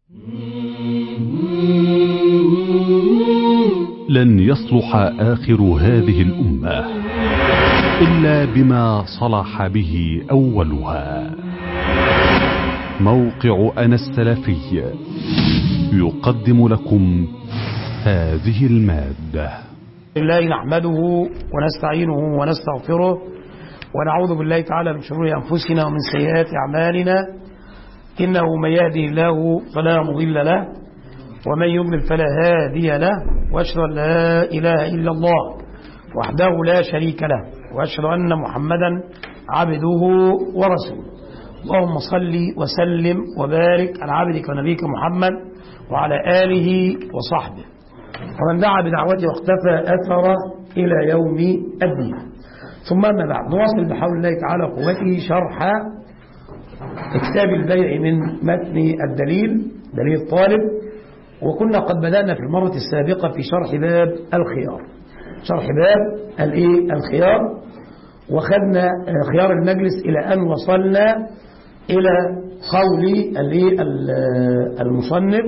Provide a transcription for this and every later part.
لن يصلح آخر هذه الأمة إلا بما صلح به أولها موقع أنا السلفي يقدم لكم هذه المادة الله نحمده ونستعينه ونستغفره ونعوذ بالله تعالى من شرور أنفسنا ومن سيئات أعمالنا إنه من يهدي الله فلا مضل له ومن يضلل فلا هادي له وأشهد أن لا إله إلا الله وحده لا شريك له وأشهد أن محمدا عبده ورسوله اللهم صل وسلم وبارك على عبدك ونبيك محمد وعلى آله وصحبه ومن دعا بدعوته واختفى أثره إلى يوم الدين ثم أما بعد نواصل بحول الله تعالى قوته شرح كتاب البيع من متن الدليل دليل الطالب وكنا قد بدأنا في المرة السابقة في شرح باب الخيار شرح باب الايه الخيار وخدنا خيار المجلس إلى أن وصلنا إلى قول الايه المصنف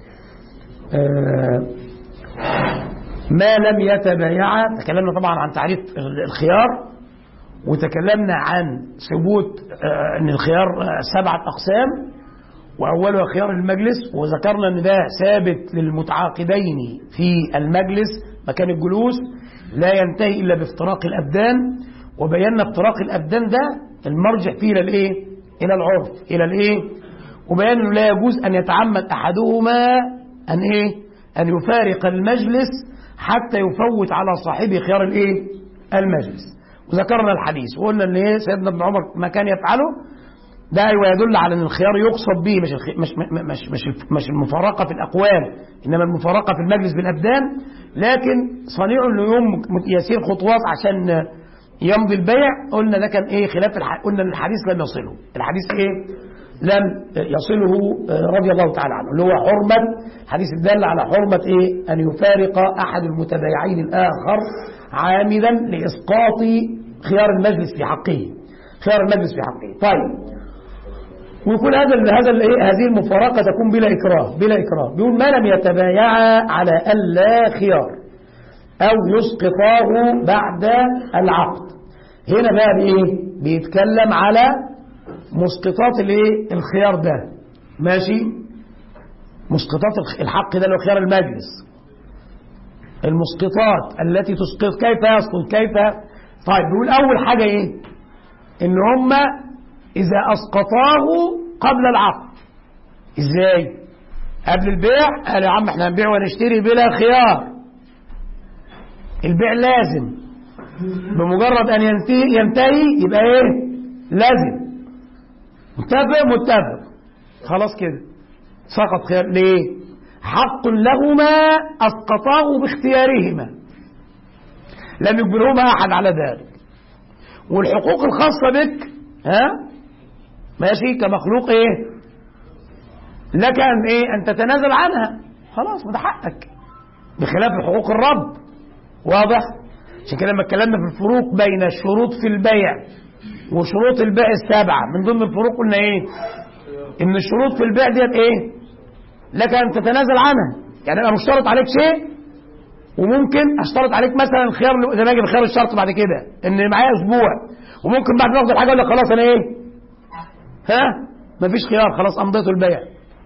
ما لم يتبايع تكلمنا طبعا عن تعريف الخيار وتكلمنا عن ثبوت ان الخيار سبعة أقسام وأولها خيار المجلس وذكرنا أن ده ثابت للمتعاقدين في المجلس مكان الجلوس لا ينتهي إلا بافتراق الأبدان وبينا افتراق الأبدان ده المرجع فيه إلى الإيه؟ إلى العرف إلى الإيه؟ وبينا أنه لا يجوز أن يتعمد أحدهما أن إيه؟ أن يفارق المجلس حتى يفوت على صاحبه خيار الإيه؟ المجلس وذكرنا الحديث وقلنا أن إيه سيدنا ابن عمر ما كان يفعله ده أيوة يدل على أن الخيار يقصد به مش مش مش مش مش المفارقة في الأقوال إنما المفارقة في المجلس بالأبدان لكن صنيع إنه يوم يسير خطوات عشان يمضي البيع قلنا ده كان إيه خلاف الح... قلنا إن الحديث لم يصله الحديث إيه لم يصله رضي الله تعالى عنه اللي هو حرمة حديث الدال على حرمة إيه أن يفارق أحد المتبايعين الآخر عامدا لإسقاط خيار المجلس في حقه خيار المجلس في حقه طيب ويكون هذا هذا هذه المفارقه تكون بلا اكراه بلا اكراه بيقول ما لم يتبايعا على الا خيار او يسقطاه بعد العقد هنا بقى بايه بيتكلم على مسقطات الايه الخيار ده ماشي مسقطات الحق ده اللي هو خيار المجلس المسقطات التي تسقط كيف يسقط كيف طيب بيقول اول حاجه ايه ان هم إذا أسقطاه قبل العقد إزاي قبل البيع قال يا عم احنا هنبيع ونشتري بلا خيار البيع لازم بمجرد أن ينتهي, ينتهي يبقى إيه لازم متفق متفق خلاص كده سقط خيار ليه حق لهما أسقطاه باختيارهما لم يجبرهما أحد على ذلك والحقوق الخاصة بك ها ماشي كمخلوق ايه لك ان ايه ان تتنازل عنها خلاص وده حقك بخلاف حقوق الرب واضح عشان كده لما اتكلمنا في الفروق بين الشروط في البيع وشروط البيع السبعه من ضمن الفروق قلنا ايه ان الشروط في البيع ديت ايه لك ان تتنازل عنها يعني انا مشترط عليك شيء وممكن اشترط عليك مثلا خيار اذا باجي بخيار الشرط بعد كده ان معايا اسبوع وممكن بعد ما اخد الحاجه اقول لك خلاص انا ايه ها مفيش خيار خلاص امضيته البيع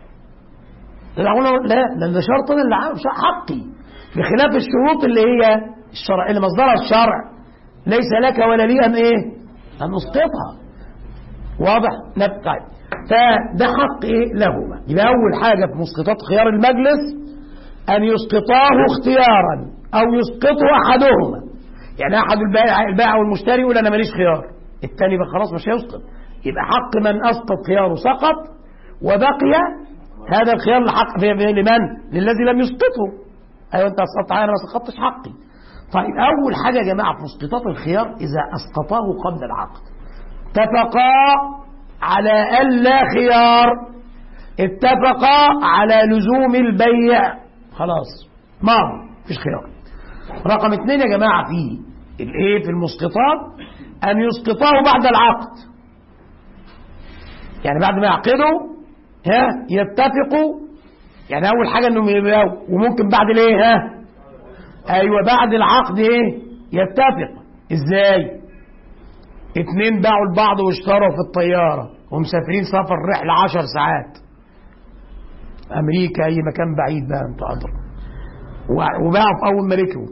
لا لا لان ده شرط اللي حقي بخلاف الشروط اللي هي الشرع اللي مصدرها الشرع ليس لك ولا لي ان ايه ان اسقطها واضح طيب فده حق ايه لهما يبقى اول حاجه في مسقطات خيار المجلس ان يسقطاه اختيارا او يسقطه احدهما يعني احد البائع البائع والمشتري يقول انا ماليش خيار الثاني بقى خلاص مش هيسقط يبقى حق من اسقط خياره سقط وبقي هذا الخيار لحق لمن للذي لم يسقطه ايوه انت اسقطت انا ما سقطتش حقي طيب اول حاجه يا جماعه في مسقطات الخيار اذا اسقطاه قبل العقد اتفقا على الا خيار اتفقا على لزوم البيع خلاص ما فيش خيار رقم اثنين يا جماعه في الايه في المسقطات ان يسقطاه بعد العقد يعني بعد ما يعقدوا ها يتفقوا يعني اول حاجه انهم يبيعوا وممكن بعد الايه ها ايوه بعد العقد ايه يتفق ازاي اتنين باعوا لبعض واشتروا في الطياره ومسافرين سفر رحله عشر ساعات امريكا اي مكان بعيد بقى انت ادرى وباعوا في اول ما ركبوا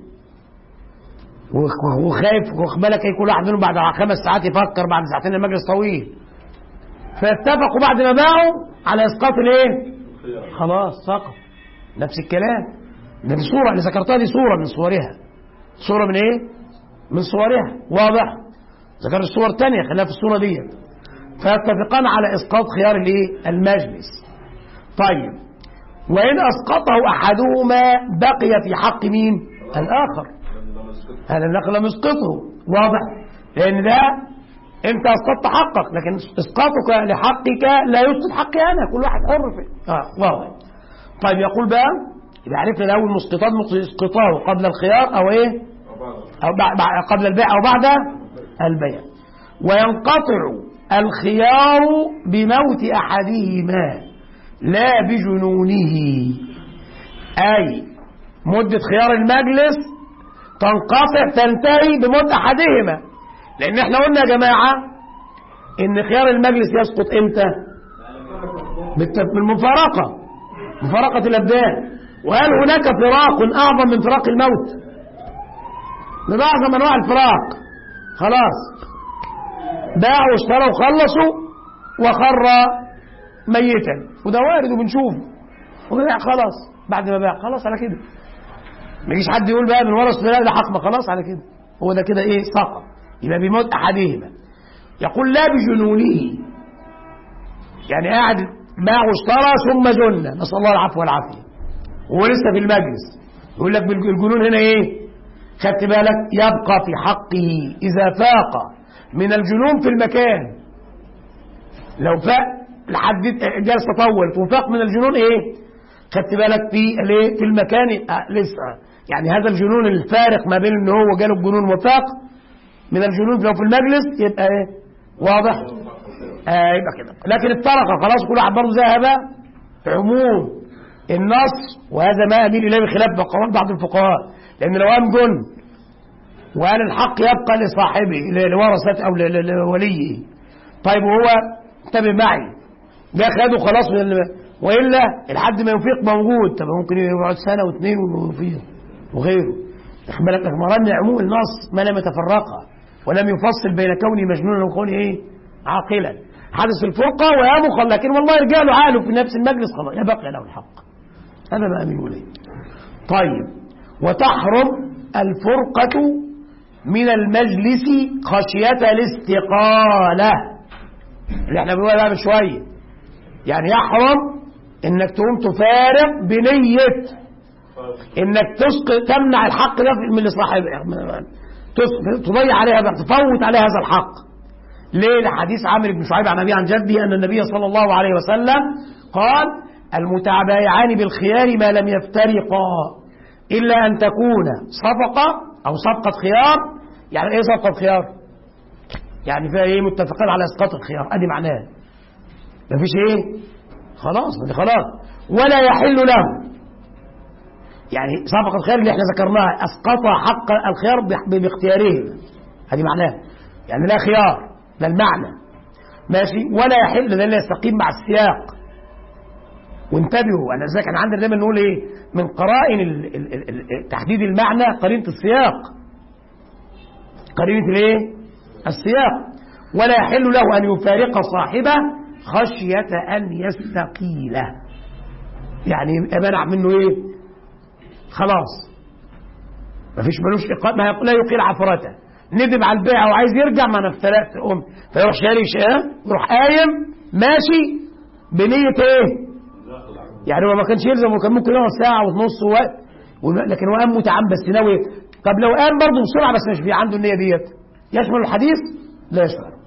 وخايف واخد بالك ايه كل واحد منهم بعد خمس ساعات يفكر بعد ساعتين المجلس طويل فاتفقوا بعد ما باعوا على اسقاط الايه؟ خلاص سقط نفس الكلام ده الصوره اللي ذكرتها دي صوره من صورها صوره من ايه؟ من صورها واضح ذكر الصور الثانيه خليها في الصوره دي فيتفقان على اسقاط خيار الايه؟ المجلس طيب وان اسقطه احدهما بقي في حق مين؟ الاخر هذا النقل لم يسقطه واضح لان ده انت اسقطت حقك لكن اسقاطك لحقك لا يسقط حقي انا كل واحد حر فيه اه واضح طيب يقول بقى يبقى عرفنا الاول مسقطات اسقطاه قبل الخيار او ايه او بعد قبل البيع او بعد البيع وينقطع الخيار بموت احدهما لا بجنونه اي مده خيار المجلس تنقطع تنتهي بموت احدهما لان احنا قلنا يا جماعه ان خيار المجلس يسقط امتى بالمفارقه مفارقه الابدان وهل هناك فراق اعظم من فراق الموت من اعظم انواع الفراق خلاص باعوا واشتروا وخلصوا وخر ميتا وده وارد وبنشوفه وباع خلاص بعد ما باع خلاص على كده ما يجيش حد يقول بقى من ورا لا ده حق خلاص على كده هو ده كده ايه سقط يبقى بموت احدهما يقول لا بجنونه يعني قاعد باع واشترى ثم جن نسال الله العفو والعافيه وهو لسه في المجلس يقول لك الجنون هنا ايه خدت بالك يبقى في حقه اذا فاق من الجنون في المكان لو فاق لحد جلسه طولت وفاق من الجنون ايه خدت بالك في الايه في المكان آه لسه يعني هذا الجنون الفارق ما بين ان هو جاله الجنون وفاق من الجنون لو في المجلس يبقى ايه واضح آه يبقى كده لكن افترق خلاص كل واحد برضه ذهب عموم النص وهذا ما اميل اليه بخلاف قول بعض الفقهاء لان لو قام جن وقال الحق يبقى لصاحبه لورثته او لوليه طيب وهو انتبه معي ده خده خلاص من والا لحد ما يفيق موجود طب ممكن يقعد سنه واثنين ويفيق وغيره واخد بالك مرن عموم النص ما لم يتفرقا ولم يفصل بين كونه مجنونا وكونه ايه عاقلا حدث الفرقة ويبخل لكن والله رجاله عقله في نفس المجلس خلاص يبقى له الحق هذا ما أمين إليه طيب وتحرم الفرقة من المجلس خشية الاستقالة اللي احنا بنقولها بقى من شوية يعني يحرم انك تقوم تفارق بنية انك تسقط تمنع الحق ده من لصاحب تضيع عليها بقى تفوت عليها هذا الحق ليه لحديث عامر بن شعيب عن ابي عن جده ان النبي صلى الله عليه وسلم قال المتبايعان بالخيار ما لم يفترقا الا ان تكون صفقه او صفقه خيار يعني ايه صفقه خيار يعني فيها ايه متفقين على اسقاط الخيار ادي معناه مفيش ايه خلاص خلاص ولا يحل له يعني صفقة الخيار اللي احنا ذكرناها اسقط حق الخيار باختيارهم هذه معناها يعني لا خيار ده المعنى ماشي ولا يحل ده لا يستقيم مع السياق وانتبهوا انا ازاي كان عندنا دايما نقول ايه من قرائن ال ال ال تحديد المعنى قرينه السياق قرينه الايه السياق ولا يحل له ان يفارق صاحبه خشيه ان يستقيله يعني يبقى منع منه ايه خلاص مفيش ملوش إقامة ما لا يقيل عثرته ندم على البيع وعايز يرجع ما انا افترقت ام فيروح شاري شيء يروح قايم ماشي بنية ايه؟ يعني هو ما كانش يلزم وكان ممكن يقعد ساعة ونص وقت لكن هو قام متعمد بس ناوي طب لو قام برضه بسرعة بس مش في عنده النية ديت يشمل الحديث؟ لا يشمل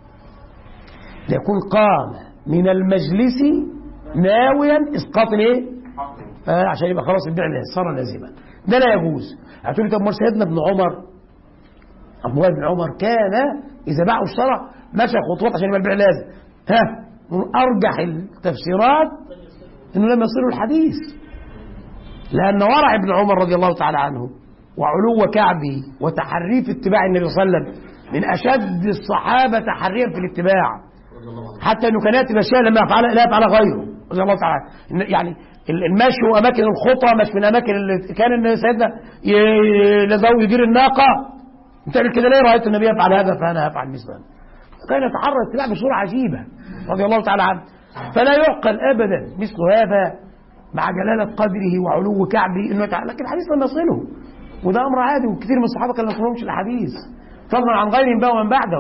ليكون قام من المجلس ناويا اسقاط الايه؟ آه عشان يبقى خلاص البيع صار لازما ده لا يجوز هتقول لي طب ما سيدنا ابن عمر عبد الله بن عمر كان اذا باع واشترى مشى خطوات عشان يبقى البيع لازم ها من ارجح التفسيرات انه لم يصله الحديث لان ورع ابن عمر رضي الله تعالى عنه وعلو كعبه وتحريه في اتباع النبي صلى الله عليه وسلم من اشد الصحابه تحريا في الاتباع حتى انه كان ياتي باشياء لما يفعلها لا يفعلها غيره رضي الله تعالى عنه. يعني المشي واماكن الخطى مش من اماكن اللي كان إن سيدنا ي- لزو يدير الناقه انت تعمل كده ليه رايت النبي يفعل هذا فانا افعل مثله كان يتحرى الاتباع بصوره عجيبه رضي الله تعالى عنه فلا يعقل ابدا مثل هذا مع جلاله قدره وعلو كعبه انه يتع... لكن الحديث لم يصله وده امر عادي وكثير من الصحابه كانوا ما يصلهمش الحديث فضلا عن غيرهم بقى ومن بعده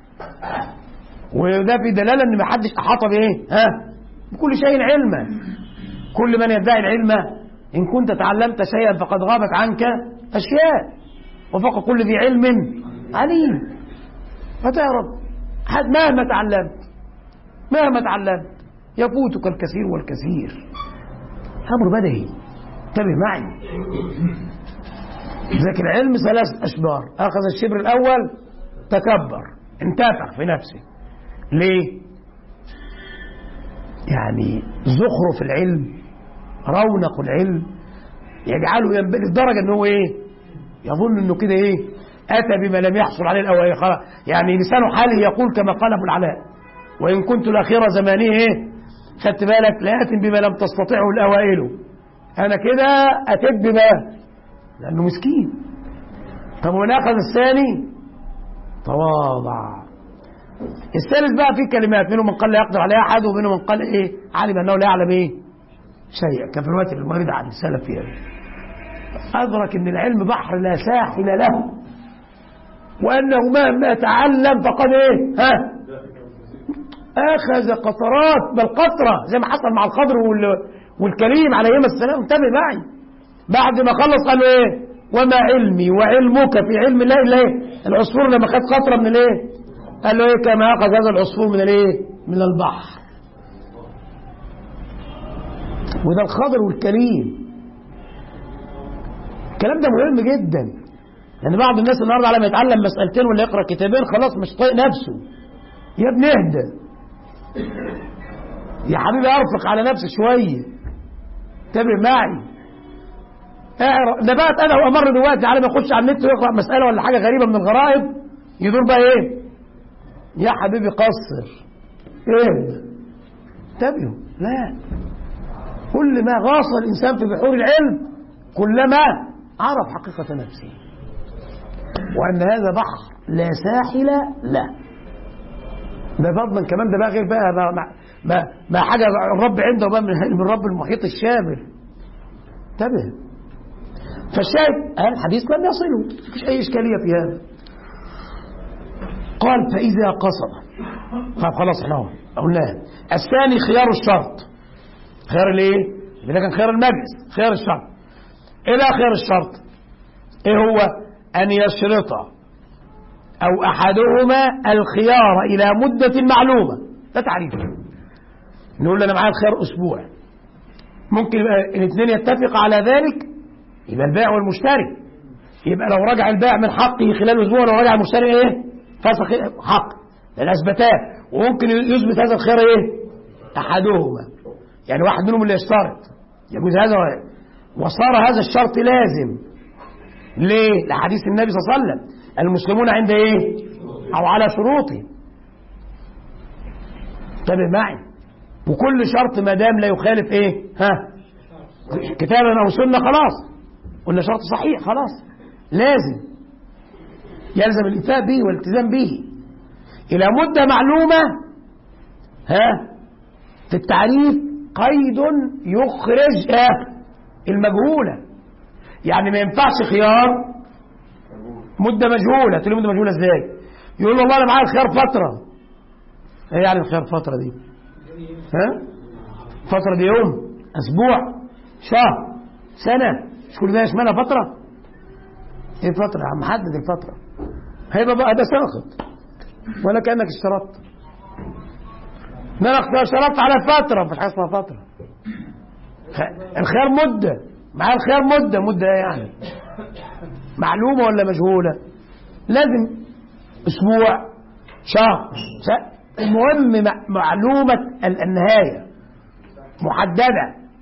وده في دلاله ان ما حدش احاط بايه؟ ها؟ بكل شيء علما كل من يدعي العلم ان كنت تعلمت شيئا فقد غابت عنك اشياء وفوق كل ذي علم عليم فتعرف حد مهما تعلمت مهما تعلمت يفوتك الكثير والكثير امر بدهي انتبه معي ذاك العلم ثلاث اشبار اخذ الشبر الاول تكبر انتفخ في نفسه ليه يعني زخرف العلم رونق العلم يجعله ينبغي لدرجه ان هو ايه يظن انه كده ايه اتى بما لم يحصل عليه الاول خلاص يعني لسان حاله يقول كما قال ابو العلاء وان كنت الاخير زمانه ايه خدت بالك لا اتم بما لم تستطعه الاوائل انا كده اتيت بما لانه مسكين طب وناخذ الثاني تواضع الثالث بقى فيه كلمات منهم من قال لا يقدر عليها احد ومنهم من قال ايه علم انه لا يعلم ايه شيئا كان في الوقت المريض عن السلف فيها ادرك ان العلم بحر لا ساحل له وانه مهما تعلم فقد ايه ها اخذ قطرات بل قطره زي ما حصل مع الخضر وال والكريم عليهما السلام انتبه معي بعد ما خلص قال له ايه وما علمي وعلمك في علم الله الا ايه العصفور لما خد قطره من الايه قال له ايه كما اخذ هذا العصفور من الايه من البحر وده الخضر والكريم الكلام ده مهم جدا يعني بعض الناس النهارده على ما يتعلم مسألتين ولا يقرأ كتابين خلاص مش طايق نفسه يا ابني اهدى يا حبيبي ارفق على نفسك شويه انتبه معي اعرف ده بقى انا وامر دلوقتي على ما يخش على النت ويقرا مساله ولا حاجه غريبه من الغرائب يدور بقى ايه يا حبيبي قصر ايه انتبهوا لا كل ما غاص الانسان في بحور العلم كلما عرف حقيقه نفسه وان هذا بحر لا ساحل له ده فضلا كمان ده بقى غير بقى ما, ما, ما, ما حاجه الرب عنده بقى من من رب المحيط الشامل انتبه فالشاهد الحديث لم يصله مفيش اي اشكاليه في هذا قال فاذا قصد طب خلاص احنا اهو قلناها الثاني خيار الشرط خيار الايه؟ ده كان خيار المجلس خيار الشرط ايه بقى خيار الشرط؟ ايه هو؟ ان يشرط او احدهما الخيار الى مده معلومه ده تعريفه نقول انا معايا الخيار اسبوع ممكن يبقى الاثنين يتفق على ذلك يبقى البائع والمشتري يبقى لو رجع البائع من حقه خلال اسبوع لو رجع المشتري ايه فسخ حق لان اثبتاه وممكن يثبت هذا الخيار ايه احدهما يعني واحد منهم اللي يشترط يجوز هذا وصار هذا الشرط لازم ليه لحديث النبي صلى الله عليه وسلم المسلمون عند ايه او على شروطهم انتبه معي وكل شرط ما دام لا يخالف ايه ها كتابا او سنه خلاص قلنا شرط صحيح خلاص لازم يلزم الاتفاق به والالتزام به الى مده معلومه ها في التعريف قيد يخرج اه المجهوله يعني ما ينفعش خيار مده مجهوله تقول مده مجهوله ازاي يقول له والله انا معايا الخيار فتره ايه يعني الخيار فتره دي ها فتره دي يوم اسبوع شهر سنه مش كل ده يشملها فتره ايه فتره يا عم حدد الفتره هيبقى بقى ده ساقط ولا كانك اشترطت ما انا اشترطت على فتره مفيش حاجه اسمها فتره الخيار مده معاه الخيار مده مده ايه يعني معلومه ولا مجهوله لازم اسبوع شهر المهم معلومه النهايه محدده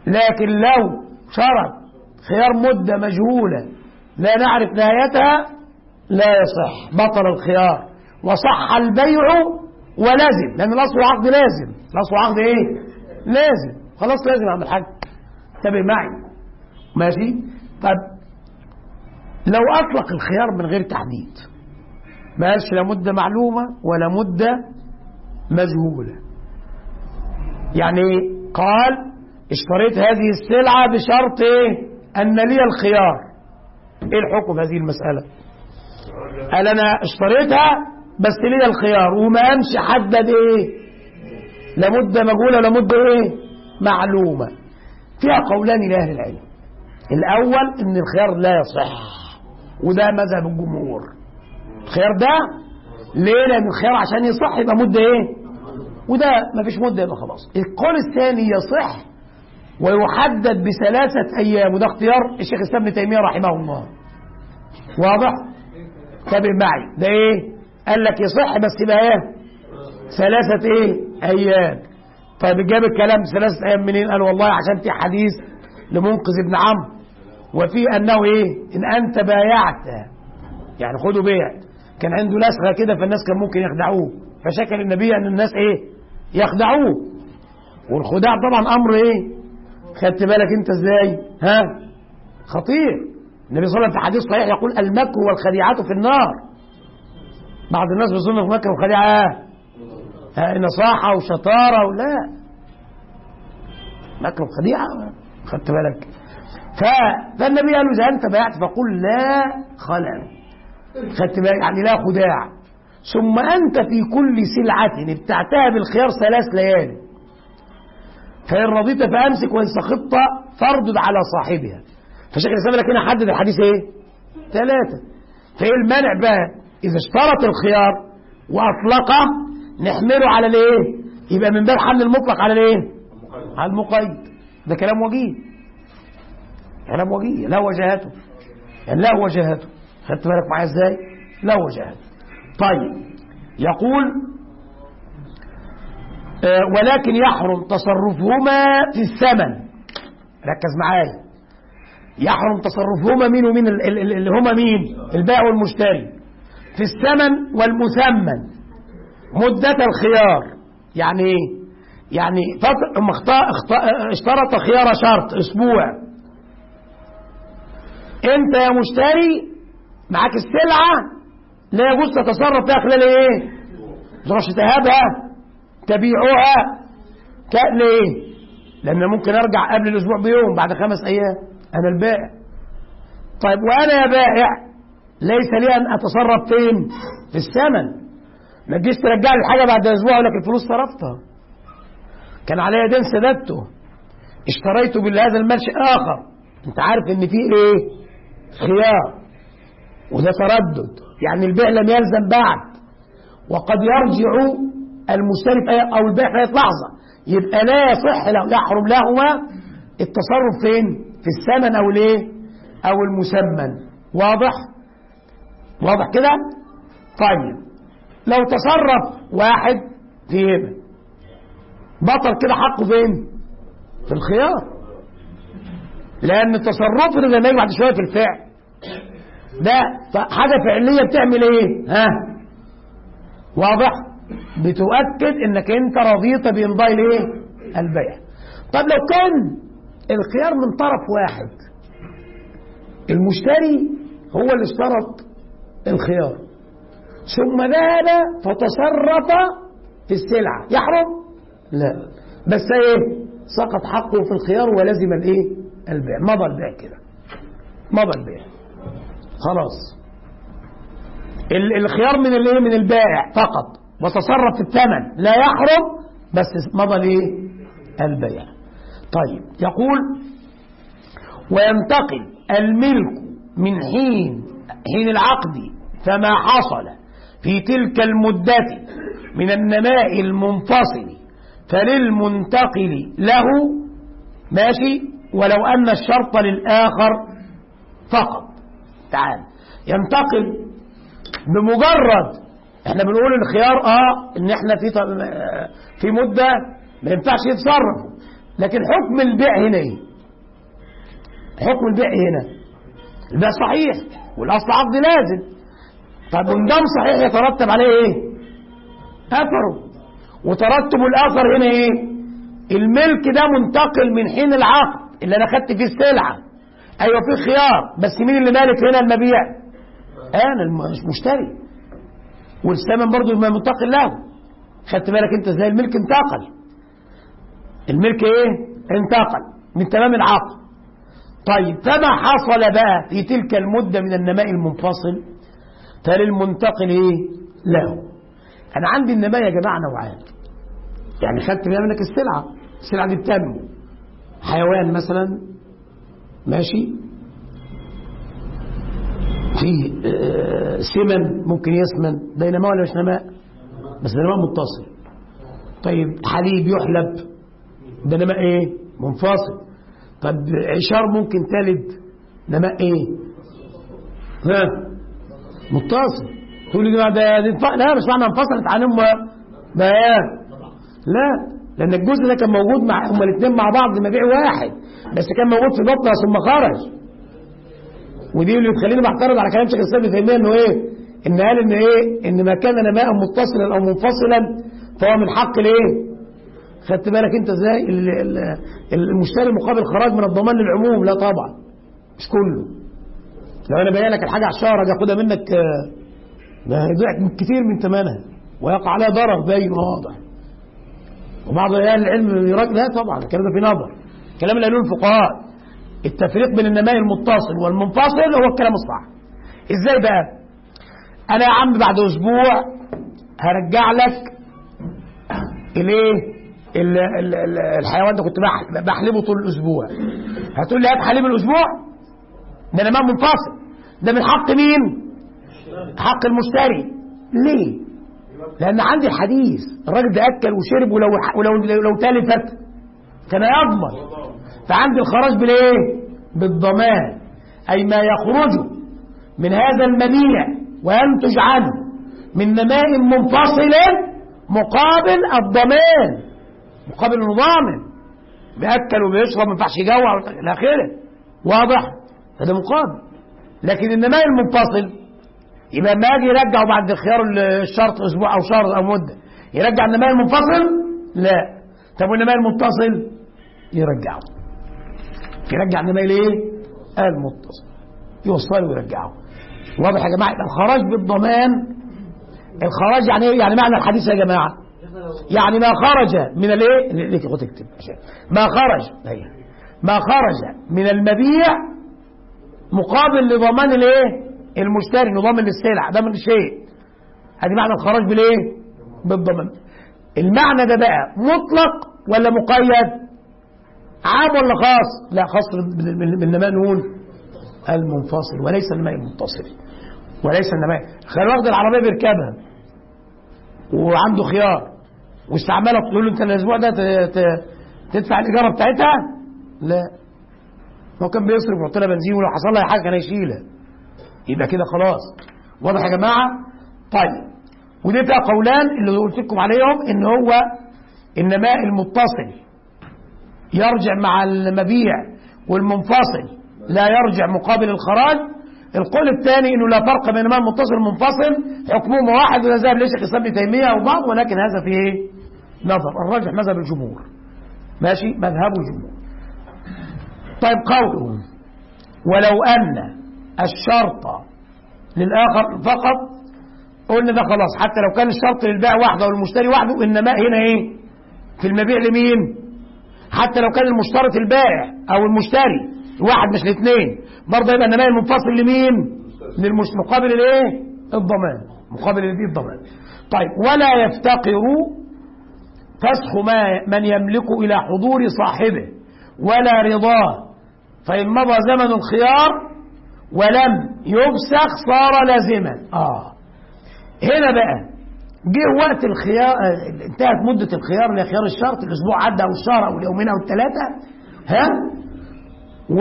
لكن لو شرط خيار مدة مجهولة لا نعرف نهايتها لا يصح بطل الخيار وصح البيع ولازم لأن الأصل عقد لازم الأصل عقد إيه؟ لازم خلاص لازم أعمل حاجة انتبه معي ماشي طب لو أطلق الخيار من غير تحديد ما قالش لا مدة معلومة ولا مدة مجهولة يعني قال اشتريت هذه السلعة بشرط ايه أن لي الخيار ايه الحكم في هذه المسألة قال أنا اشتريتها بس لي الخيار وما أمشي حدد ايه لا مدة مجهولة ولا مدة ايه معلومة فيها قولان لأهل العلم الأول إن الخيار لا يصح وده مذهب الجمهور الخيار ده ليه لأن الخيار عشان يصح يبقى مدة ايه وده ما فيش مدة يبقى خلاص القول الثاني يصح ويحدد بثلاثة أيام وده اختيار الشيخ الإسلام ابن تيمية رحمه الله واضح؟ تابع معي ده ايه؟ قال لك يصح بس يبقى ايه؟ ثلاثة ايه؟ أيام طيب جاب الكلام ثلاثة أيام منين؟ قال والله عشان في حديث لمنقذ ابن عمرو وفي أنه ايه؟ إن أنت بايعت يعني خدوا بيع كان عنده لسغة كده فالناس كان ممكن يخدعوه فشكل النبي أن الناس ايه؟ يخدعوه والخداع طبعا أمر ايه؟ خدت بالك انت ازاي ها خطير النبي صلى الله عليه وسلم في حديث صحيح يقول المكر والخديعة في النار بعض الناس بيظن في مكر والخديعة ها نصاحة وشطارة ولا مكر وخديعة خدت بالك ف... فالنبي قال له إذا أنت بايعت فقل لا خلل خدت بالك يعني لا خداع ثم أنت في كل سلعة ابتعتها بالخيار ثلاث ليالي فإن رضيت فأمسك وإن سخطت فاردد على صاحبها فشيخ الإسلام لك هنا حدد الحديث إيه؟ ثلاثة فإيه المانع بقى إذا اشترط الخيار وأطلقه نحمله على الإيه؟ يبقى من باب حمل المطلق على الإيه؟ على المقيد ده كلام وجيه كلام وجيه لا وجهته يعني لا وجهته خدت بالك معايا ازاي؟ لا وجهته طيب يقول ولكن يحرم تصرفهما في الثمن ركز معايا يحرم تصرفهما مين ومين اللي هما مين البائع والمشتري في الثمن والمثمن مدة الخيار يعني ايه يعني اشترط خيار شرط اسبوع انت يا مشتري معاك السلعة لا يجوز تتصرف فيها خلال ايه تروحش تهابها تبيعها ليه لأن ممكن أرجع قبل الأسبوع بيوم بعد خمس أيام أنا البائع طيب وأنا يا بائع ليس لي أن أتصرف فين في الثمن ما تجيش ترجع لي الحاجة بعد أسبوع أقول لك الفلوس صرفتها كان عليا دين سددته اشتريته بهذا المال شيء آخر أنت عارف إن في إيه خيار وده تردد يعني البيع لم يلزم بعد وقد يرجع المشتري او البائع في لحظه يبقى لا يصح له يحرم لهما التصرف فين في الثمن او الايه او المسمن واضح واضح كده طيب لو تصرف واحد في هبه بطل كده حقه فين في الخيار لان تصرفه ده زي ما بعد شويه في الفعل ده حاجه فعليه بتعمل ايه ها واضح بتؤكد انك انت رضيت بامضاء الايه البيع طب لو كان الخيار من طرف واحد المشتري هو اللي اشترط الخيار ثم ذهب فتصرف في السلعة يحرم لا بس ايه سقط حقه في الخيار ولزم الايه البيع مضى البيع كده مضى البيع خلاص الخيار من الايه من البائع فقط وتصرف في الثمن لا يحرم بس مضى ليه البيع طيب يقول وينتقل الملك من حين حين العقد فما حصل في تلك المدة من النماء المنفصل فللمنتقل له ماشي ولو أن الشرط للآخر فقط تعال ينتقل بمجرد احنا بنقول الخيار اه ان احنا في في مده ما ينفعش يتصرف لكن حكم البيع هنا ايه حكم البيع هنا البيع صحيح والاصل عقد لازم طب وندم صحيح يترتب عليه ايه اثره وترتب الاثر هنا ايه الملك ده منتقل من حين العقد اللي انا خدت فيه السلعه ايوه في خيار بس مين اللي مالك هنا المبيع انا المشتري والثمن برضه ما منتقل له خدت بالك انت ازاي الملك انتقل الملك ايه انتقل من تمام العقد طيب فما حصل بقى في تلك المدة من النماء المنفصل فللمنتقل ايه له انا عندي النماء يا جماعة نوعان يعني خدت منك السلعة السلعة دي بتنمو حيوان مثلا ماشي في آه، سمن ممكن يسمن ده نماء ولا مش نماء بس ده نماء متصل طيب حليب يحلب ده نماء ايه منفصل طب عشار ممكن تلد نماء ايه ها متصل تقول لي ده دي انف- لا مش معنى انفصلت عنهم بيان لا لان الجزء ده كان موجود مع هما الاثنين مع بعض مبيع واحد بس كان موجود في بطنها ثم خرج ودي اللي بتخليني بعترض على كلام شيخ الاسلام ابن تيميه انه ايه؟ ان قال ان ايه؟ ان ما كان نماء متصلا او منفصلا فهو من حق الايه؟ خدت بالك انت ازاي؟ ال- ال- المشتري مقابل خراج من الضمان للعموم لا طبعا مش كله لو انا باين لك الحاجه على الشهر اجي اخدها منك آه، ده هيضيع كتير من ثمنها ويقع عليها ضرر باين واضح وبعض اهل العلم يراجع لا طبعا الكلام ده في نظر الكلام اللي قالوه الفقهاء التفريق بين النماء المتصل والمنفصل هو الكلام الصح ازاي بقى انا يا عم بعد اسبوع هرجع لك الايه ال- ال- ال- الحيوان ده كنت بح- بحلبه طول الاسبوع هتقول لي هات حليب الاسبوع ده نماء منفصل ده من حق مين حق المشتري ليه لان عندي الحديث الراجل ده اكل وشرب ولو ولو لو تلفت كان يضمن فعندي الخراج بالايه بالضمان اي ما يخرج من هذا المبيع وينتج عنه من نماء منفصل مقابل الضمان مقابل انه ضامن بياكل وبيشرب ما ينفعش يجوع الى اخره واضح هذا مقابل لكن النماء المنفصل يبقى لما يجي يرجعه بعد خيار الشرط اسبوع او شهر او مده يرجع النماء المنفصل لا طب والنماء المتصل يرجعه يرجع النماء الايه المتصل يوصله ويرجعه واضح يا جماعه يبقى الخراج بالضمان الخراج يعني ايه يعني معنى الحديث يا جماعه يعني ما خرج من الايه ليك خد اكتب ما خرج أيوة. ما خرج من المبيع مقابل لضمان الايه المشتري نضمن السلع ده من الشيء هذه معنى الخراج بالايه بالضمان المعنى ده بقى مطلق ولا مقيد عام ولا خاص لا خاص بالنماء نقول المنفصل وليس النماء المتصل وليس النماء خلي واخد العربيه بيركبها وعنده خيار واستعملها تقول له انت الاسبوع ده ت- ت- تدفع الايجاره بتاعتها لا هو كان بيصرف ويحط لها بنزين ولو حصل لها حاجه كان هيشيلها يبقى كده خلاص واضح يا جماعه طيب ودي فيها قولان اللي قلت لكم عليهم ان هو النماء المتصل يرجع مع المبيع والمنفصل لا يرجع مقابل الخراج القول الثاني انه لا فرق بين النماء المتصل والمنفصل حكمهما واحد ولا ذهب ليش الاسلام ابن تيميه او بعض ولكن هذا فيه ايه؟ نظر الراجح مذهب الجمهور ماشي مذهب الجمهور طيب قوله ولو ان الشرط للاخر فقط قلنا ده خلاص حتى لو كان الشرط للبائع وحده والمشتري وحده النماء هنا ايه في المبيع لمين حتى لو كان المشترط البائع او المشتري واحد مش الاثنين برضه يبقى النماء المنفصل لمين للمش مقابل الايه الضمان مقابل الايه الضمان طيب ولا يفتقر فسخ ما من يملك الى حضور صاحبه ولا رضاه فان مضى زمن الخيار ولم يفسخ صار لازما اه هنا بقى جه وقت الخيار آه، انتهت مدة الخيار اللي هي خيار الشرط الأسبوع عدى أو الشهر أو اليومين أو الثلاثة ها و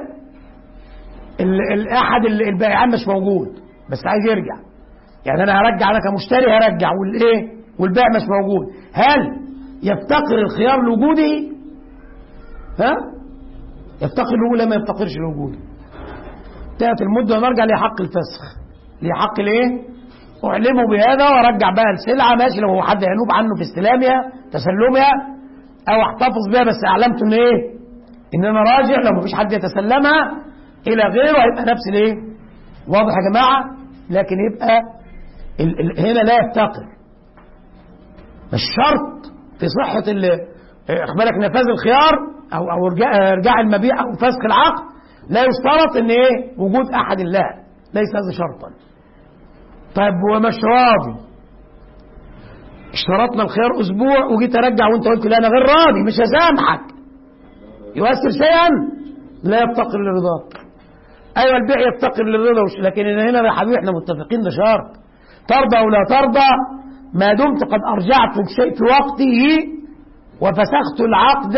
ال- ال- أحد ال- البائعين مش موجود بس عايز يرجع يعني أنا هرجع أنا كمشتري هرجع والإيه والبائع مش موجود هل يفتقر الخيار لوجوده ها يفتقر الأولى ما يفتقرش الوجود تأتي المدة ونرجع لحق الفسخ لحق الايه أعلمه بهذا وأرجع بقى السلعة ماشي لو هو حد ينوب عنه في استلامها تسلمها أو احتفظ بها بس أعلمته إن إيه إن أنا راجع لو مفيش حد يتسلمها إلى غيره هيبقى نفس الإيه واضح يا جماعة لكن يبقى ال ال هنا لا يفتقر مش شرط في صحة بالك نفاذ الخيار أو أو إرجاع إرجاع المبيع أو فسخ العقد لا يشترط إن إيه وجود أحد الله ليس هذا شرطا طيب هو مش راضي اشترطنا الخيار اسبوع وجيت ارجع وانت قلت لا انا غير راضي مش هسامحك يؤثر شيئا لا يفتقر لرضاك ايوه البيع يفتقر للرضا لكن هنا يا حبيبي احنا متفقين ده شرط ترضى او لا ترضى ما دمت قد ارجعت الشيء في وقته وفسخت العقد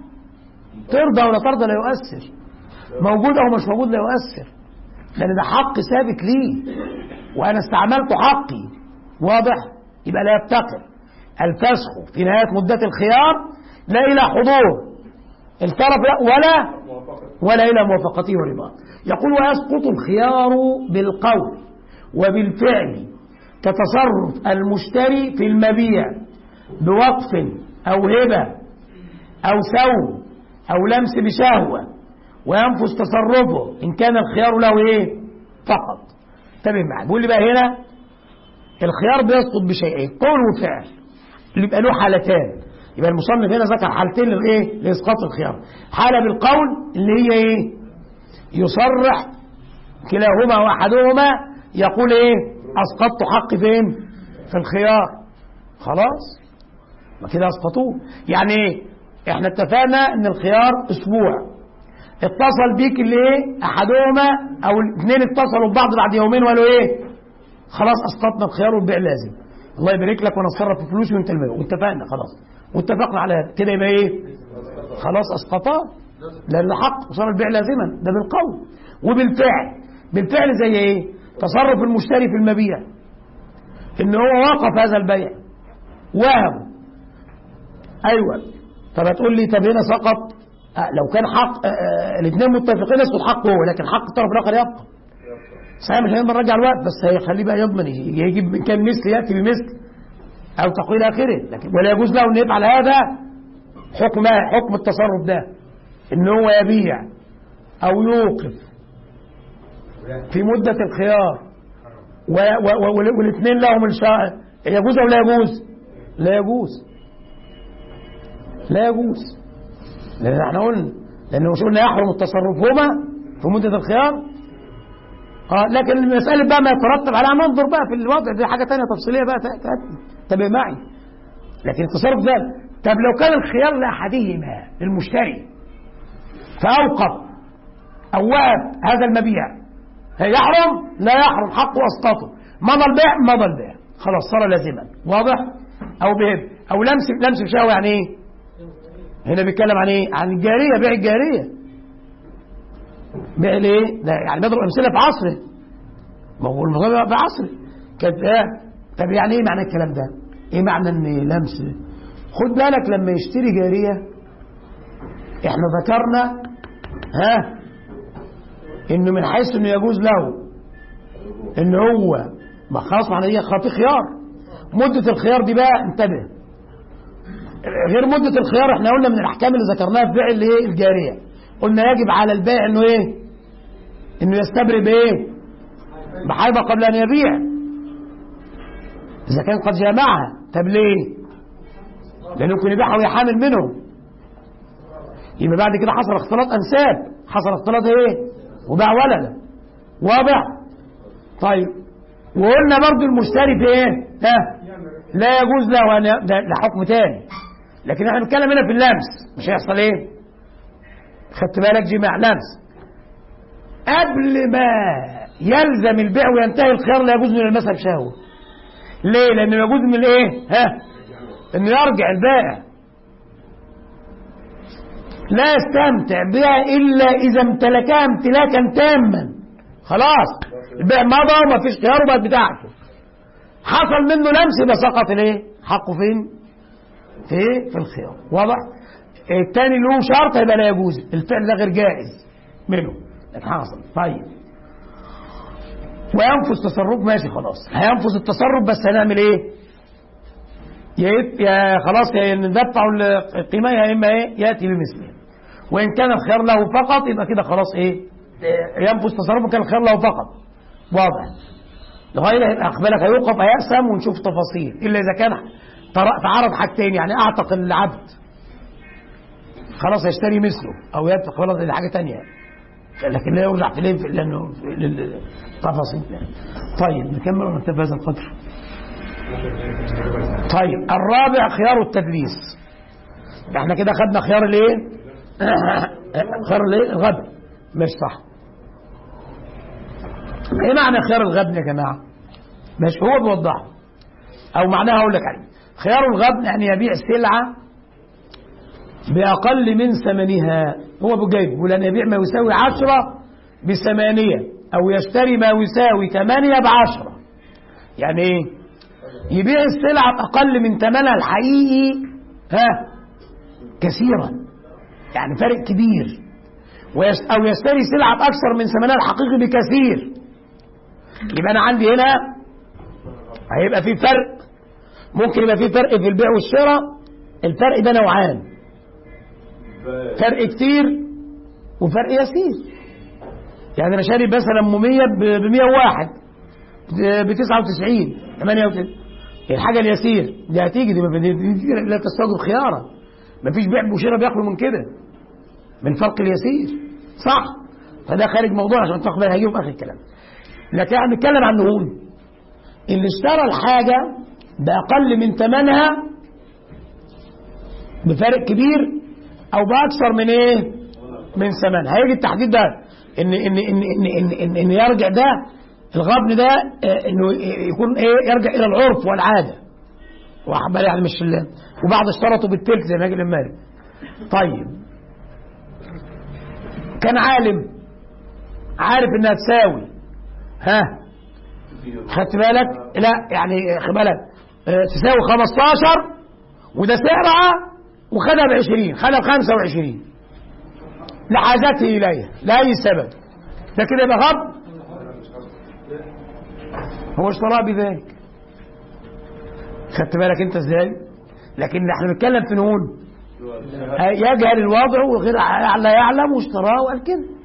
ترضى ولا ترضى لا يؤثر موجود او مش موجود لا يؤثر لان ده حق ثابت لي وانا استعملت حقي واضح يبقى لا يفتقر الفسخ في نهايه مده الخيار لا الى حضور الطرف لا ولا ولا الى موافقته ورضاه يقول ويسقط الخيار بالقول وبالفعل كتصرف المشتري في المبيع بوقف او هبه او سوم او لمس بشهوه وينفذ تصرفه ان كان الخيار له ايه فقط انتبه معايا بيقول لي بقى هنا الخيار بيسقط بشيئين قول وفعل اللي يبقى له حالتان يبقى المصنف هنا ذكر حالتين للايه لاسقاط الخيار حاله بالقول اللي هي ايه يصرح كلاهما واحدهما يقول ايه اسقطت حقي فين في الخيار خلاص ما كده اسقطوه يعني ايه احنا اتفقنا ان الخيار اسبوع اتصل بيك اللي ايه احدهما او الاثنين اتصلوا ببعض بعد يومين وقالوا ايه خلاص اسقطنا الخيار والبيع لازم الله يبارك لك وانا اتصرف في فلوسي وانت المال واتفقنا خلاص واتفقنا على هذا كده يبقى ايه خلاص اسقطاه لان حق وصار البيع لازما ده بالقول وبالفعل بالفعل زي ايه تصرف المشتري في المبيع ان هو وقف هذا البيع وهم ايوه طب هتقول لي طب هنا سقط آه لو كان حق آه آه الاثنين متفقين يسقط حقه هو لكن حق الطرف الاخر يبقى صحيح مش هنقدر نرجع الوقت بس هيخليه بقى يضمن يجيب من كان مثل ياتي بمثل او تقويل اخره لكن ولا يجوز له ان يفعل هذا حكم حكم التصرف ده ان هو يبيع او يوقف في مدة الخيار والاثنين لهم الشاء يجوز او لا يجوز لا يجوز لا يجوز لان احنا قلنا لانه مش قلنا يحرم التصرف هما في مدة الخيار اه لكن المسألة بقى ما يترتب عليها ننظر بقى في الوضع دي حاجة تانية تفصيلية بقى تابع معي لكن التصرف ده طب لو كان الخيار لأحدهما للمشتري فأوقف أو وقف هذا المبيع يحرم لا يحرم حقه أسقطه مضى البيع مضى البيع خلاص صار لازما واضح أو بهب أو لمس لمس بشهوة يعني إيه هنا بيتكلم عن إيه عن الجارية بيع الجارية بيع الايه؟ يعني بضرب امثله في عصره ما هو الموضوع في عصره كانت ايه؟ طب يعني ايه معنى الكلام ده؟ ايه معنى ان لمس؟ خد بالك لما يشتري جاريه احنا ذكرنا ها انه من حيث انه يجوز له ان هو ما خلاص معنى هي خاطي خيار مده الخيار دي بقى انتبه غير مده الخيار احنا قلنا من الاحكام اللي ذكرناها في بيع الايه الجاريه قلنا يجب على البائع انه ايه انه يستبرئ بايه بحيضة قبل ان يبيع اذا كان قد جامعها طب ليه لانه ممكن يبيعها وهي حامل منه يبقى بعد كده حصل اختلاط انساب حصل اختلاط ايه وباع ولدا واضح طيب وقلنا برضو المشتري في ايه ها لا يجوز له ان ده حكم تاني لكن احنا بنتكلم هنا في اللمس مش هيحصل ايه خدت بالك جماع لمس قبل ما يلزم البيع وينتهي الخيار لا يجوز من المسح بشهوة ليه لانه يجوز من الايه ها انه يرجع البائع لا يستمتع بها الا اذا امتلكها امتلاكا تاما خلاص البيع مضى وما فيش خيار وبقت بتاعته حصل منه لمس يبقى سقط الايه حقه فين في في الخيار واضح الثاني له شرط يبقى لا يجوز الفعل ده غير جائز منه حاصل طيب وينفذ تصرف ماشي خلاص هينفذ التصرف بس هنعمل ايه يا, يا خلاص يا ندفع القيمه يا اما ايه ياتي بمثله وان كان الخيار له فقط يبقى كده خلاص ايه ينفذ تصرفه كان الخيار له فقط واضح لغايه اقبلك هيوقف هيقسم ونشوف تفاصيل الا اذا كان تعرض حاجتين يعني اعتق العبد خلاص يشتري مثله او يدفع خلاص الى حاجه ثانيه لكن لا يرجع في ليه لانه للتفاصيل طيب نكمل ونكتب هذا القدر طيب الرابع خيار التدليس احنا كده خدنا خيار الايه خيار الايه الغبن مش صح ايه معنى خيار الغبن يا جماعه مش هو بيوضحه او معناها اقول لك عليه خيار الغبن يعني يبيع سلعه بأقل من ثمنها هو بجيب يقول أن يبيع ما يساوي عشرة بثمانية أو يشتري ما يساوي ثمانية بعشرة يعني إيه يبيع السلعة بأقل من ثمنها الحقيقي ها كثيرا يعني فرق كبير أو يشتري سلعة بأكثر من ثمنها الحقيقي بكثير يبقى أنا عندي هنا هيبقى في فرق ممكن يبقى في فرق في البيع والشراء الفرق ده نوعان فرق كتير وفرق يسير يعني انا شاري مثلا 100 ب 101 ب 99 98 الحاجه اليسير دي هتيجي دي, دي, دي لا تستوجب خيارا مفيش بيع وشراء بياكلوا من كده من فرق اليسير صح فده خارج موضوع عشان تاخد بالك هجيبه في اخر الكلام لكن احنا بنتكلم عن نقول اللي اشترى الحاجه باقل من ثمنها بفرق كبير او باكثر من ايه من ثمن هيجي التحديد ده ان ان ان ان ان, إن, إن يرجع ده الغبن ده انه يكون ايه يرجع الى العرف والعاده واخد بالك يعني مش الله وبعد اشترطوا بالتلك زي ما يجي المالك طيب كان عالم عارف انها تساوي ها خدت بالك لا يعني خد بالك تساوي 15 وده سعرها وخدها ب 20 خدها ب 25 لحاجته اليها لاي سبب ده كده يبقى غب هو اشتراها بذلك خدت بالك انت ازاي لكن احنا بنتكلم في نقول يجهل الوضع وغير لا يعلم واشتراه وقال كده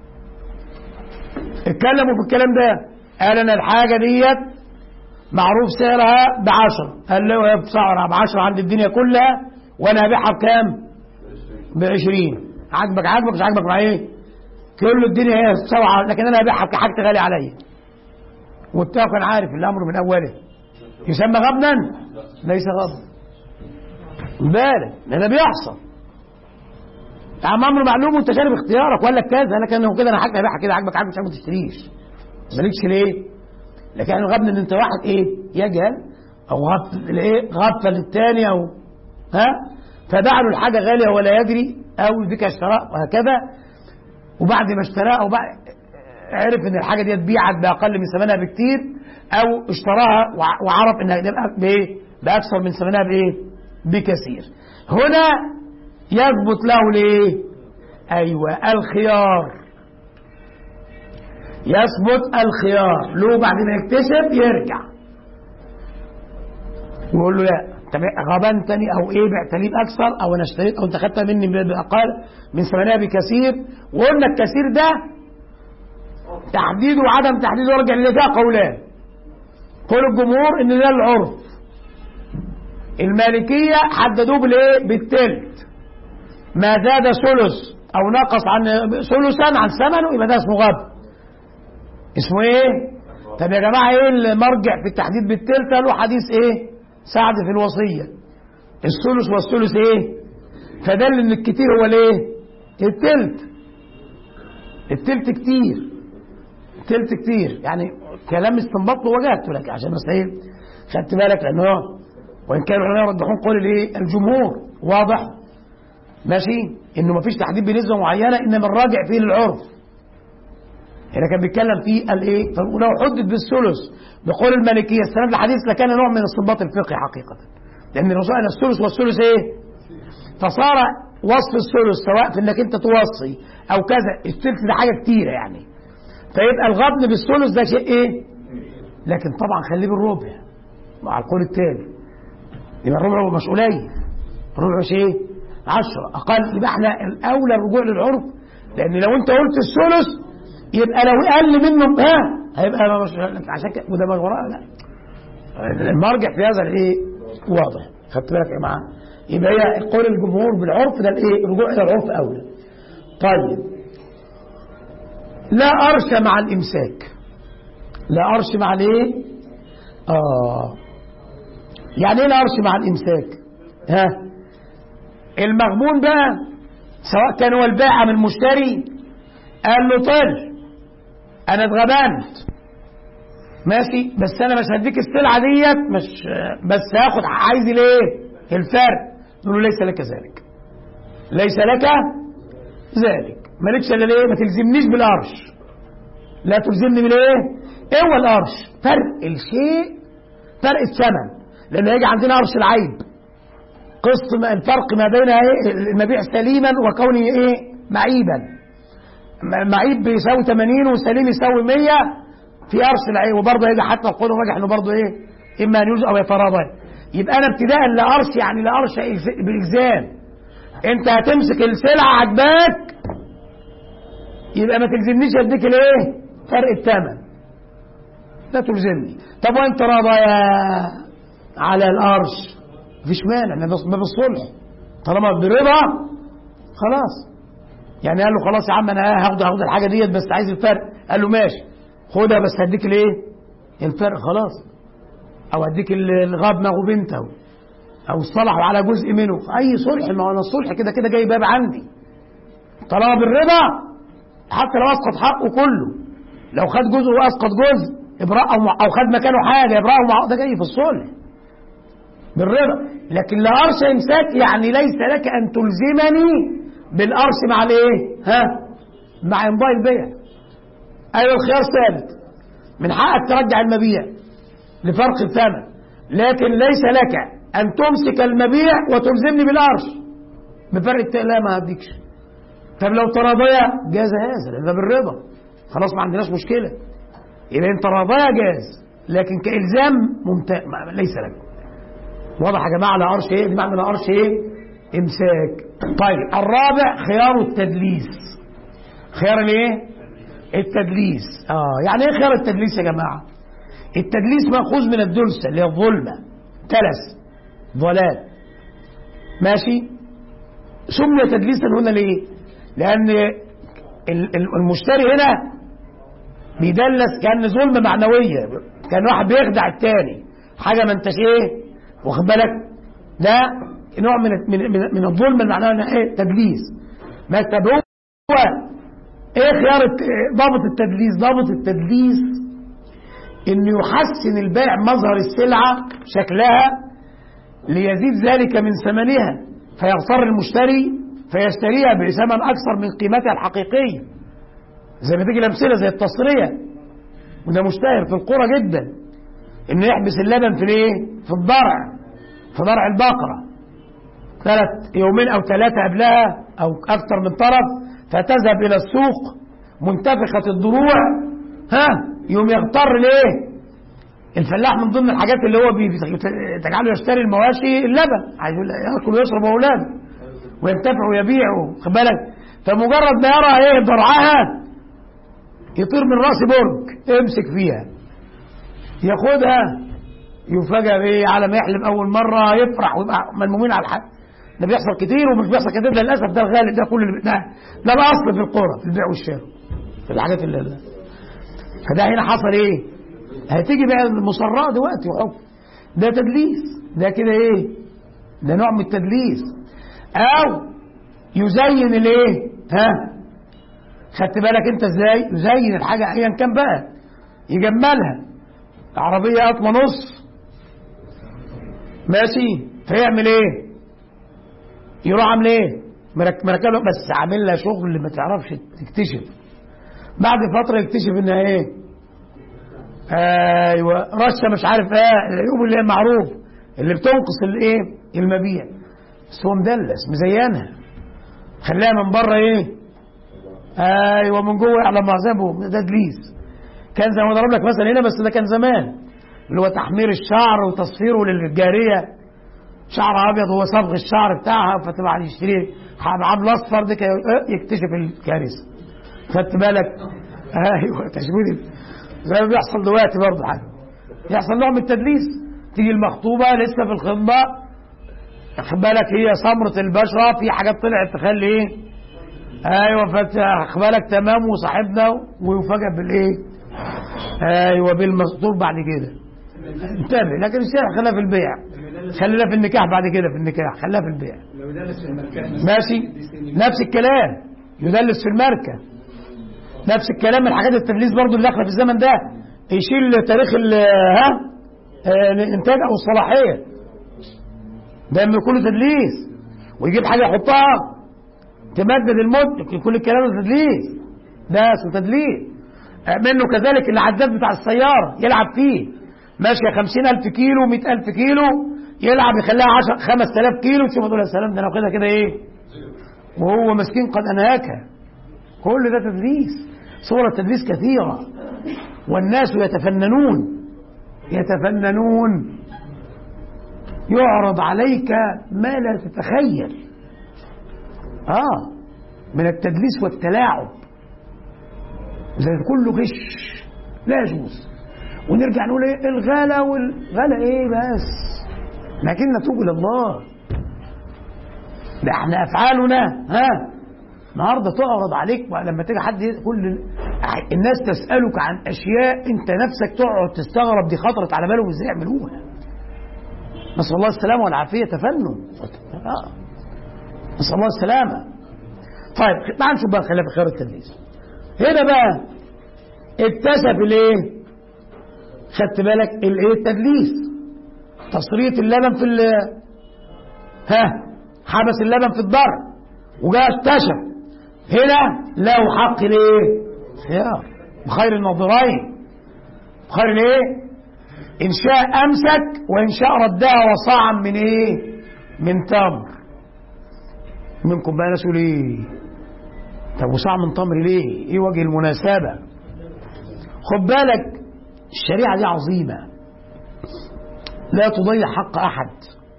اتكلموا في الكلام ده قال انا الحاجه ديت معروف سعرها بعشرة قال له هي بسعرها بعشرة عند الدنيا كلها وانا هبيعها بكام؟ بعشرين عاجبك عاجبك مش عاجبك مع ايه؟ كل الدنيا هي سبعة لكن انا هبيعها كحاجة غالية عليا والتاو كان عارف الامر من اوله يسمى غبنا؟ ليس غبنا بالك ده بيحصل عم امر معلوم وانت شارب اختيارك ولا كذا انا كان كده انا حاجه هبيعها كده عاجبك عاجبك مش عاجبك ما تشتريش مالكش ليه؟ لكن الغبن ان انت واحد ايه؟ يجهل او غفل ايه؟ غفل الثاني او ها؟ فباع له الحاجه غاليه ولا يدري او بك اشتراء وهكذا وبعد ما اشتراها او بعد عرف ان الحاجه دي اتبيعت باقل من ثمنها بكتير او اشتراها وعرف انها بايه؟ باكثر من ثمنها بايه؟ بكثير. هنا يثبت له ليه؟ ايوه الخيار يثبت الخيار له بعد ما يكتشف يرجع ويقول له لا طب غبنتني او ايه بعتني باكثر او انا اشتريت او انت خدتها مني باقل من ثمنها بكثير وقلنا الكثير ده تحديده وعدم تحديده يرجع لفيها قولان قول الجمهور ان ده العرف المالكيه حددوه بالايه بالتلت ما زاد ثلث او نقص عن ثلثا عن ثمنه يبقى ده اسمه غب اسمه ايه طب يا جماعه ايه المرجع في التحديد بالتلت له حديث ايه سعد في الوصيه الثلث والثلث ايه فدل ان الكتير هو الايه التلت التلت كتير التلت كتير يعني كلام استنبطه وجهته لك عشان بس ايه خدت بالك لان هو وان كانوا العلماء يرجحون قول الايه الجمهور واضح ماشي انه ما فيش تحديد بنسبه معينه انما الراجع فيه للعرف هنا كان بيتكلم في الايه ولو حدد بالثلث بقول المالكيه السند الحديث لكان نوع من استنباط الفقه حقيقه لان الرسول قال الثلث والثلث ايه فصار وصف الثلث سواء في انك انت توصي او كذا الثلث ده حاجه كتيره يعني فيبقى الغبن بالثلث ده شيء ايه لكن طبعا خليه بالربع مع القول التاني يبقى الربع مش قليل الربع مش ايه عشرة أقل يبقى احنا الأولى الرجوع للعرف لأن لو أنت قلت الثلث يبقى لو أقل منه ها هيبقى مش عشان كده وده مش وراء لا المرجع في هذا الايه واضح خدت بالك يا جماعه يبقى هي قول الجمهور بالعرف ده الايه الرجوع الى العرف اولى طيب لا أرش مع الإمساك لا أرش مع الايه آه يعني ايه لا أرش مع الإمساك ها المغبون بقى سواء كان هو البائع من المشتري قال له طل انا اتغبنت ماشي بس انا مش هديك السلعه ديت مش بس هاخد عايز الايه الفرق نقول له ليس لك ذلك ليس لك ذلك مالكش الا ليه ما تلزمنيش بالقرش لا تلزمني بالايه ايه هو القرش فرق الشيء فرق الثمن لان هيجي عندنا قرش العيب قسط ما- الفرق ما بين ايه المبيع سليما وكونه ايه معيبا م- معيب بيساوي 80 وسليم يساوي 100 في قرش العيب وبرضه هيجي حتى القول راجح انه برضه ايه اما ان يجزء او يتراضى يبقى انا ابتداء لا قرش يعني لا قرش إلز- بالالزام انت هتمسك السلعه عجباك يبقى ما تلزمنيش اديك الايه فرق الثمن لا تلزمني طب وانت راضية على القرش مفيش مانع ما بس- ما بالصلح طالما برضا خلاص يعني قال له خلاص يا عم انا هاخد هاخد الحاجه ديت بس عايز الفرق قال له ماشي خدها بس هديك الايه الفرق خلاص او هديك ال- الغاب وبنته او اصطلحوا على جزء منه اي صلح ما هو انا الصلح كده كده جاي باب عندي طالما بالرضا حتى لو اسقط حقه كله لو خد جزء واسقط جزء ابراء او او خد مكانه حاجه ابراء ومع ده جاي في الصلح بالرضا لكن لا أرش إمساك يعني ليس لك أن تلزمني بالأرش مع الإيه؟ ها؟ مع إمضاء البيع أيوة الخيار ثابت من حقك ترجع المبيع لفرق الثمن لكن ليس لك أن تمسك المبيع وتلزمني بالأرش بفرق الت- لا ما هديكش طب لو تراضيا جاز هذا لأن ده بالرضا خلاص ما عندناش مشكلة يبقى انت راضيا جاز لكن كإلزام ممتاز ليس لك واضح يا جماعه لا قرش ايه بمعنى لا قرش ايه امساك طيب الرابع خيار التدليس خيار الايه التدليس اه يعني ايه خيار التدليس يا جماعه التدليس ماخوذ من الدلسه اللي هي الظلمه تلس ضلال ماشي سمي تدليسا هنا ليه لان ال- ال- المشتري هنا بيدلس كان ظلمه معنويه كان واحد بيخدع التاني حاجه ما انتش ايه واخد بالك ده نوع من من من, من الظلم المعنوي إنه ايه تدليس ما طب هو ايه خيار الت- ضابط التدليس ضابط التدليس انه يحسن البائع مظهر السلعه شكلها ليزيد ذلك من ثمنها فيغتر المشتري فيشتريها بثمن اكثر من قيمتها الحقيقيه زي ما تيجي الامثله زي التصريه وده مشتهر في القرى جدا انه يحبس اللبن في الايه في الضرع في ضرع البقره ثلاث يومين او ثلاثه قبلها او اكثر من طرف فتذهب الى السوق منتفخه الضروع ها يوم يغتر ليه الفلاح من ضمن الحاجات اللي هو بي- بت- تجعله يشتري المواشي اللبن عايز يقول ياكل ويشرب اولاده وينتفع ويبيع خد بالك فمجرد ما يرى ايه ضرعها يطير من راس برج امسك فيها ياخدها يفاجأ بايه على ما يحلم اول مره يفرح ويبقى ملمومين على الحق ده بيحصل كتير ومش بيحصل كتير ده للاسف ده الغالب ده كل اللي ده ده الاصل في القرى في البيع والشراء في الحاجات اللي ده. فده هنا حصل ايه؟ هتيجي بقى المصراء دلوقتي وحكم ده تدليس ده كده ايه؟ ده نوع من التدليس او يزين الايه؟ ها؟ خدت بالك انت ازاي؟ يزين الحاجه ايا كان بقى يجملها عربيه قطمه نصف ماشي فيعمل ايه؟ يروح عامل ايه؟ مرك- مركبها بس عامل لها شغل ما تعرفش تكتشف بعد فتره يكتشف انها ايه؟ ايوه رشه مش عارف ايه العيوب اللي هي معروف اللي بتنقص الايه؟ المبيع بس هو مدلس مزينها خليها من بره ايه ايوه من جوه يعلم معذبه ده تدليس كان زي ما ضرب لك مثلا هنا بس ده كان زمان اللي هو تحمير الشعر وتصفيره للجاريه شعر ابيض هو صبغ الشعر بتاعها فتبقى يشتري عامل اصفر ده يكتشف الكارثه خدت بالك ايوه تشويه زي ما بيحصل دلوقتي برضه حاجه يحصل نوع من التدليس تيجي المخطوبه لسه في الخطبه خد بالك هي سمرة البشرة في حاجات طلعت تخلي ايه ايوه خد بالك تمام وصاحبنا ويفاجئ بالايه ايوه بالمستور بعد كده انتبه لكن الشارع خليها في البيع خليها في النكاح بعد كده في النكاح خليها في البيع ماشي نفس الكلام يدلس في الماركه نفس الكلام من حاجات التدليس برضو اللي داخله في الزمن ده يشيل تاريخ ال ها الانتاج او الصلاحيه ده من كله تدليس ويجيب حاجه يحطها تمدد المد كل الكلام ده تدليس ده اسمه تدليس منه كذلك العداد بتاع السياره يلعب فيه ماشيه 50000 كيلو 100000 كيلو يلعب يخليها 10 5000 كيلو تشوف تقول يا سلام ده انا واخدها كده ايه وهو مسكين قد انهاكها كل ده تدليس صور التدليس كثيره والناس يتفننون يتفننون يعرض عليك ما لا تتخيل اه من التدليس والتلاعب زي كله غش لا يجوز ونرجع نقول ايه الغلا والغلا ايه بس لكن نتوب الى الله ده احنا افعالنا ها النهارده تعرض عليك لما تيجي حد كل الناس تسالك عن اشياء انت نفسك تقعد تستغرب دي خطرت على بالهم ازاي يعملوها نسال الله السلامه والعافيه تفنن آه. نسال الله السلامه طيب تعال نشوف بقى خلاف خير التدليس هنا بقى اكتسب الايه خدت بالك الايه التدليس تصرية اللبن في ال ها حبس اللبن في الضر وجاء اكتشف هنا له حق الايه خيار بخير النظرين بخير الايه ان شاء امسك وان شاء ردها وصاعا من ايه من تمر منكم بقى ناس ايه طب وصاع من تمر ليه ايه وجه المناسبه خد بالك الشريعه دي عظيمه لا تضيع حق احد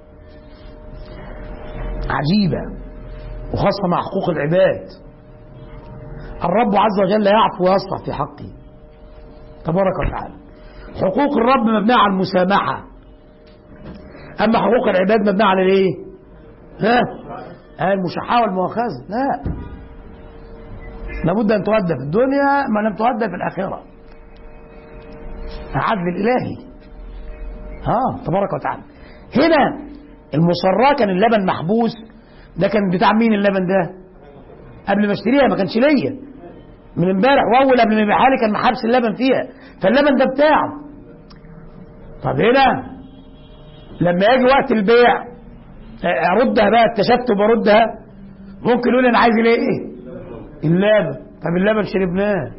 عجيبه وخاصه مع حقوق العباد الرب عز وجل يعفو ويصفح في حقه تبارك وتعالى حقوق الرب مبنيه على المسامحه اما حقوق العباد مبنيه على الايه ها المشاحه والمؤاخذه لا لابد ان تؤدى في الدنيا ما لم تؤدى في الاخره العدل الالهي اه تبارك وتعالى هنا المصراه كان اللبن محبوس ده كان بتاع مين اللبن ده قبل ما اشتريها ما كانش ليا من امبارح واول قبل ما يبيعها لي كان محبس اللبن فيها فاللبن ده بتاعه طب هنا لما يجي وقت البيع اردها بقى اكتشفت وبردها ممكن يقول انا عايز الايه اللبن طب اللبن شربناه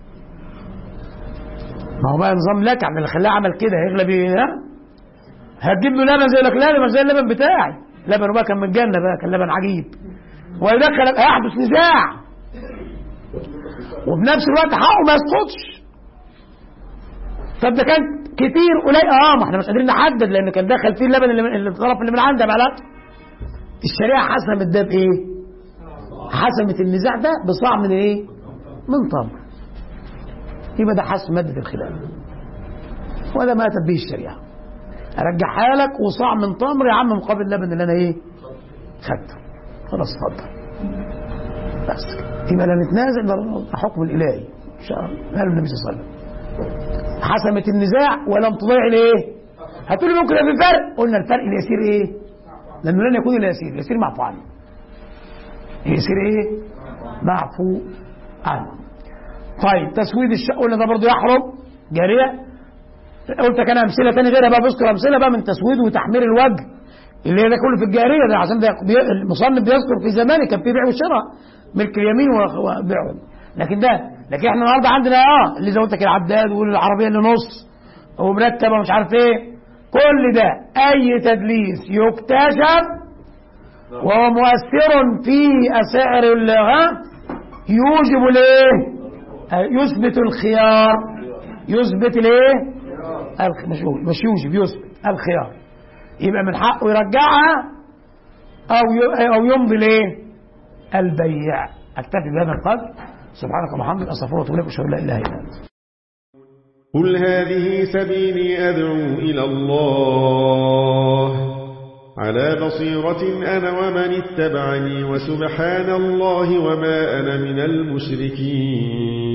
ما هو بقى نظام لك اللي خلاه عمل كده هيغلب ايه ها هتجيب له لبن زي لك لا مش زي اللبن بتاعي لبن بقى كان من الجنه بقى كان لبن عجيب ويدخل هيحدث نزاع وفي نفس الوقت حقه ما يسقطش طب ده كان كتير قليل اه ما احنا مش قادرين نحدد لان كان دخل فيه اللبن اللي من اللي الطرف اللي من عندها بقى الشريعه حسمت ده بايه؟ حسمت النزاع ده بصاع من ايه؟ من تمر يبقى ده حسم ماده الخلاف وده ما اتت به الشريعه ارجعها لك وصاع من تمر يا عم مقابل اللبن اللي انا ايه؟ خدته خلاص اتفضل بس يبقى لا نتنازل بالحكم الالهي ان شاء الله قال النبي صلى الله عليه وسلم حسمت النزاع ولم تضيع الايه؟ هتقولي ممكن يبقى في فرق قلنا الفرق اليسير ايه؟ لانه لن يكون اليسير اليسير معفو عنه اليسير ايه؟ معفو عنه طيب تسويد الشقه قلنا ده برضه يحرم جاريه قلت كان امثله ثانيه غيرها بقى بذكر امثله بقى من تسويد وتحمير الوجه اللي ده كله في الجاريه ده عشان ده المصنف بيذكر في زمانه كان في بيع وشراء ملك اليمين وبيعهم لكن ده لكن احنا النهارده عندنا اه اللي زي ما قلت لك العداد والعربيه اللي نص ومرتبه ومش عارف ايه كل ده اي تدليس يكتشف وهو مؤثر في سعر اللغة يوجب الايه يثبت الخيار يثبت الايه الخ- مش يوجب- مش يوجب يثبت الخيار يبقى من حقه يرجعها او ي- او يمضي الايه البيع اكتفي بهذا القدر سبحانك اللهم وبحمدك استغفرك واتوب اليك واشهد ان لا اله الا انت قل هذه سبيلي أدعو إلى الله على بصيرة أنا ومن اتبعني وسبحان الله وما أنا من المشركين